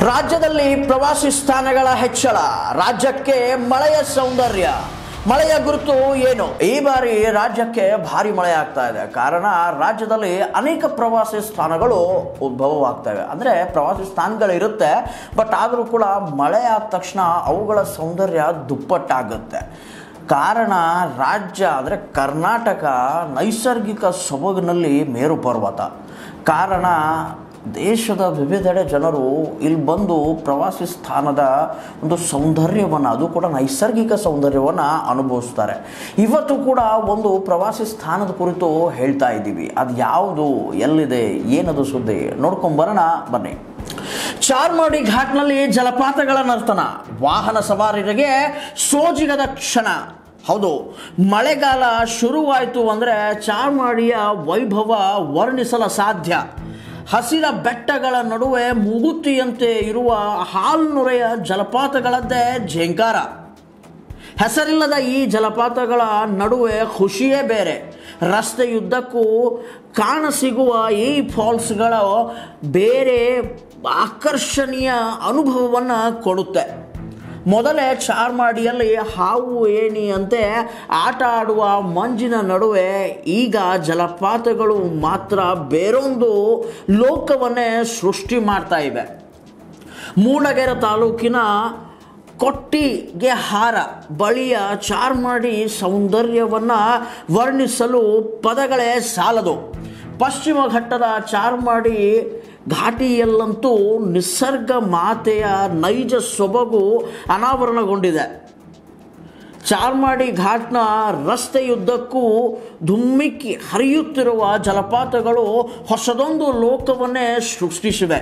ರಾಜ್ಯದಲ್ಲಿ ಪ್ರವಾಸಿ ಸ್ಥಾನಗಳ ಹೆಚ್ಚಳ ರಾಜ್ಯಕ್ಕೆ ಮಳೆಯ ಸೌಂದರ್ಯ ಮಳೆಯ ಗುರುತು ಏನು ಈ ಬಾರಿ ರಾಜ್ಯಕ್ಕೆ ಭಾರಿ ಮಳೆ ಆಗ್ತಾ ಇದೆ ಕಾರಣ ರಾಜ್ಯದಲ್ಲಿ ಅನೇಕ ಪ್ರವಾಸಿ ಸ್ಥಾನಗಳು ಉದ್ಭವವಾಗ್ತವೆ ಅಂದರೆ ಪ್ರವಾಸಿ ಸ್ಥಾನಗಳಿರುತ್ತೆ ಬಟ್ ಆದರೂ ಕೂಡ ಮಳೆ ಆದ ತಕ್ಷಣ ಅವುಗಳ ಸೌಂದರ್ಯ ದುಪ್ಪಟ್ಟಾಗುತ್ತೆ ಕಾರಣ ರಾಜ್ಯ ಅಂದರೆ ಕರ್ನಾಟಕ ನೈಸರ್ಗಿಕ ಸೊಬಗಿನಲ್ಲಿ ಮೇರು ಪರ್ವತ ಕಾರಣ ದೇಶದ ವಿವಿಧೆಡೆ ಜನರು ಇಲ್ಲಿ ಬಂದು ಪ್ರವಾಸಿ ಸ್ಥಾನದ ಒಂದು ಸೌಂದರ್ಯವನ್ನು ಅದು ಕೂಡ ನೈಸರ್ಗಿಕ ಸೌಂದರ್ಯವನ್ನು ಅನುಭವಿಸ್ತಾರೆ ಇವತ್ತು ಕೂಡ ಒಂದು ಪ್ರವಾಸಿ ಸ್ಥಾನದ ಕುರಿತು ಹೇಳ್ತಾ ಇದ್ದೀವಿ ಅದು ಯಾವುದು ಎಲ್ಲಿದೆ ಏನದು ಸುದ್ದಿ ನೋಡ್ಕೊಂಬರೋಣ ಬನ್ನಿ ಚಾರ್ಮಾಡಿ ಘಾಟ್ನಲ್ಲಿ ಜಲಪಾತಗಳ ನರ್ತನ ವಾಹನ ಸವಾರರಿಗೆ ಸೋಜಿಗದ ಕ್ಷಣ ಹೌದು ಮಳೆಗಾಲ ಶುರುವಾಯಿತು ಅಂದರೆ ಚಾರ್ಮಾಡಿಯ ವೈಭವ ವರ್ಣಿಸಲ ಸಾಧ್ಯ ಹಸಿರ ಬೆಟ್ಟಗಳ ನಡುವೆ ಮೂಗುತಿಯಂತೆ ಇರುವ ಹಾಲ್ನುರೆಯ ಜಲಪಾತಗಳದ್ದೇ ಝೇಂಕಾರ ಹೆಸರಿಲ್ಲದ ಈ ಜಲಪಾತಗಳ ನಡುವೆ ಖುಷಿಯೇ ಬೇರೆ ರಸ್ತೆಯುದ್ದಕ್ಕೂ ಕಾಣಸಿಗುವ ಈ ಫಾಲ್ಸ್ಗಳು ಬೇರೆ ಆಕರ್ಷಣೀಯ ಅನುಭವವನ್ನು ಕೊಡುತ್ತೆ ಮೊದಲೇ ಚಾರ್ಮಾಡಿಯಲ್ಲಿ ಹಾವು ಏಣಿಯಂತೆ ಆಟ ಆಡುವ ಮಂಜಿನ ನಡುವೆ ಈಗ ಜಲಪಾತಗಳು ಮಾತ್ರ ಬೇರೊಂದು ಲೋಕವನ್ನೇ ಸೃಷ್ಟಿ ಮಾಡ್ತಾ ಇವೆ ಮೂಡಗೆರೆ ತಾಲೂಕಿನ ಕೊಟ್ಟಿಗೆ ಹಾರ ಬಳಿಯ ಚಾರ್ಮಾಡಿ ಸೌಂದರ್ಯವನ್ನು ವರ್ಣಿಸಲು ಪದಗಳೇ ಸಾಲದು ಪಶ್ಚಿಮ ಘಟ್ಟದ ಚಾರ್ಮಾಡಿ ಘಾಟಿಯಲ್ಲಂತೂ ನಿಸರ್ಗ ಮಾತೆಯ ನೈಜ ಸೊಬಗು ಅನಾವರಣಗೊಂಡಿದೆ ಚಾರ್ಮಾಡಿ ಘಾಟ್ನ ರಸ್ತೆಯುದ್ದಕ್ಕೂ ಧುಮ್ಮಿಕ್ಕಿ ಹರಿಯುತ್ತಿರುವ ಜಲಪಾತಗಳು ಹೊಸದೊಂದು ಲೋಕವನ್ನೇ ಸೃಷ್ಟಿಸಿವೆ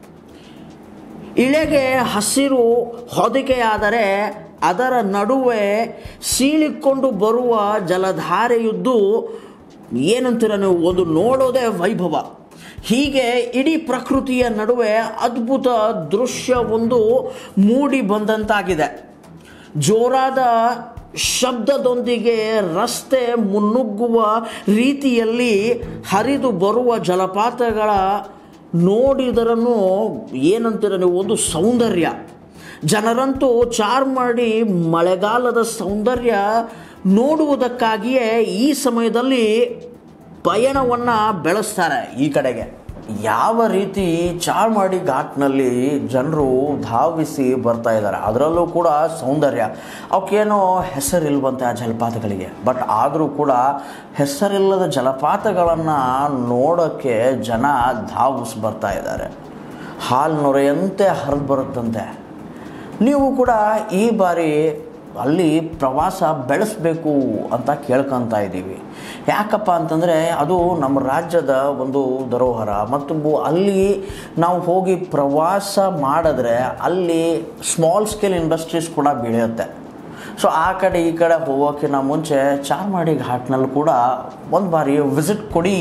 ಇಳೆಗೆ ಹಸಿರು ಹೊದಿಕೆಯಾದರೆ ಅದರ ನಡುವೆ ಸೀಳಿಕೊಂಡು ಬರುವ ಜಲಧಾರೆಯುದ್ದು ಏನಂತೀರ ನೀವು ಒಂದು ನೋಡೋದೇ ವೈಭವ ಹೀಗೆ ಇಡೀ ಪ್ರಕೃತಿಯ ನಡುವೆ ಅದ್ಭುತ ದೃಶ್ಯವೊಂದು ಮೂಡಿ ಬಂದಂತಾಗಿದೆ ಜೋರಾದ ಶಬ್ದದೊಂದಿಗೆ ರಸ್ತೆ ಮುನ್ನುಗ್ಗುವ ರೀತಿಯಲ್ಲಿ ಹರಿದು ಬರುವ ಜಲಪಾತಗಳ ನೋಡಿದರನು ಏನಂತೀರ ನೀವು ಒಂದು ಸೌಂದರ್ಯ ಜನರಂತೂ ಚಾರ್ಮಾಡಿ ಮಳೆಗಾಲದ ಸೌಂದರ್ಯ ನೋಡುವುದಕ್ಕಾಗಿಯೇ ಈ ಸಮಯದಲ್ಲಿ ಪಯಣವನ್ನು ಬೆಳೆಸ್ತಾರೆ ಈ ಕಡೆಗೆ ಯಾವ ರೀತಿ ಚಾರ್ಮಾಡಿ ಘಾಟ್ನಲ್ಲಿ ಜನರು ಧಾವಿಸಿ ಬರ್ತಾ ಇದ್ದಾರೆ ಅದರಲ್ಲೂ ಕೂಡ ಸೌಂದರ್ಯ ಅವಕ್ಕೇನೋ ಹೆಸರಿಲ್ವಂತೆ ಆ ಜಲಪಾತಗಳಿಗೆ ಬಟ್ ಆದರೂ ಕೂಡ ಹೆಸರಿಲ್ಲದ ಜಲಪಾತಗಳನ್ನು ನೋಡೋಕ್ಕೆ ಜನ ಧಾವಿಸಿ ಬರ್ತಾ ಇದ್ದಾರೆ ಹಾಲು ನೊರೆಯಂತೆ ಹರಿದು ಬರುತ್ತಂತೆ ನೀವು ಕೂಡ ಈ ಬಾರಿ ಅಲ್ಲಿ ಪ್ರವಾಸ ಬೆಳೆಸಬೇಕು ಅಂತ ಕೇಳ್ಕೊತಾ ಇದ್ದೀವಿ ಯಾಕಪ್ಪ ಅಂತಂದರೆ ಅದು ನಮ್ಮ ರಾಜ್ಯದ ಒಂದು ಧರೋಹರ ಮತ್ತು ಬು- ಅಲ್ಲಿ ನಾವು ಹೋಗಿ ಪ್ರವಾಸ ಮಾಡಿದ್ರೆ ಅಲ್ಲಿ ಸ್ಮಾಲ್ ಸ್ಕೇಲ್ ಇಂಡಸ್ಟ್ರೀಸ್ ಕೂಡ ಬೆಳೆಯುತ್ತೆ ಸೊ ಆ ಕಡೆ ಈ ಕಡೆ ಹೋಗೋಕ್ಕಿಂತ ಮುಂಚೆ ಚಾರ್ಮಾಡಿ ಘಾಟ್ನಲ್ಲಿ ಕೂಡ ಒಂದು ಬಾರಿ ವಿಸಿಟ್ ಕೊಡಿ